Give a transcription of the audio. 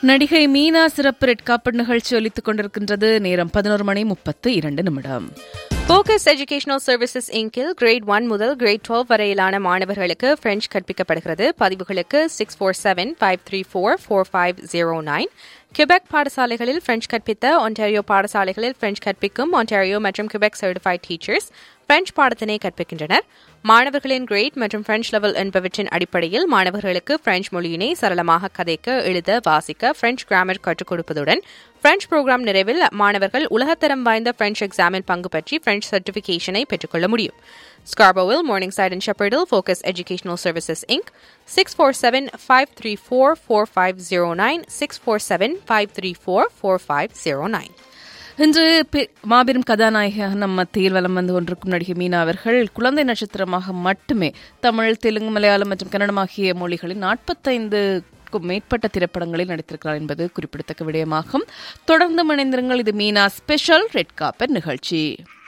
நடிகை மீனா சிறப்பு red carpet நிகழ்ச்சி ஒலித்துக் கொண்டிருக்கின்றது நேரம் பதினோரு மணி முப்பத்து இரண்டு நிமிடம் ஃபோக்கஸ் எஜுகேஷனல் சர்வீசஸ் இங்கில் கிரேட் ஒன் முதல் கிரேட் டுவெல் வரையிலான மாணவர்களுக்கு பிரெஞ்சு கற்பிக்கப்படுகிறது பதிவுகளுக்கு six four seven five three four four five zero nine Quebec பாடசாலைகளில் பிரெஞ்சு கற்பித்த ஒன்டாரியோ பாடசாலைகளில் பிரெஞ்சு கற்பிக்கும் ஒன்டாரியோ மற்றும் கியூபெக் சர்டிஃபைட் டீச்சர்ஸ் பிரெஞ்சு பாடத்தினை கற்பிக்கின்றனர் மாணவர்களின் கிரேட் மற்றும் பிரெஞ்சு லெவல் என்பவற்றின் அடிப்படையில் மாணவர்களுக்கு பிரெஞ்சு மொழியினை சரளமாக கதைக்க எழுத வாசிக்க பிரெஞ்சு கிராமர் கற்றுக் கொடுப்பதுடன் பிரெஞ்சு புரோகிராம் நிறைவில் மாணவர்கள் உலகத்தரம் வாய்ந்த பிரெஞ்சு எக்ஸாமில் பங்கு பற்றி பிரெஞ்சு சர்டிபிகேஷனை பெற்றுக்கொள்ள முடியும் ஸ்கார்போவில் மார்னிங் சைட் அண்ட் ஷெப்பர்டில் focus educational services Inc six four seven five three four four five zero nine six four seven five three four four five zero nine இன்று பெ- மாபெரும் கதாநாயகியாக நம் மத்தியில் வலம் வந்து கொண்டிருக்கும் நடிகை மீனா அவர்கள் குழந்தை நட்சத்திரமாக மட்டுமே தமிழ் தெலுங்கு மலையாளம் மற்றும் கன்னடம் ஆகிய மொழிகளில் நாற்பத்தைந்துக்கும் மேற்பட்ட திரைப்படங்களில் நடித்திருக்கிறார் என்பது குறிப்பிடத்தக்க விடயமாகும் தொடர்ந்து இணைந்திருங்கள் இது மீனா ஸ்பெஷல் ரெட் காப்பர் நிகழ்ச்சி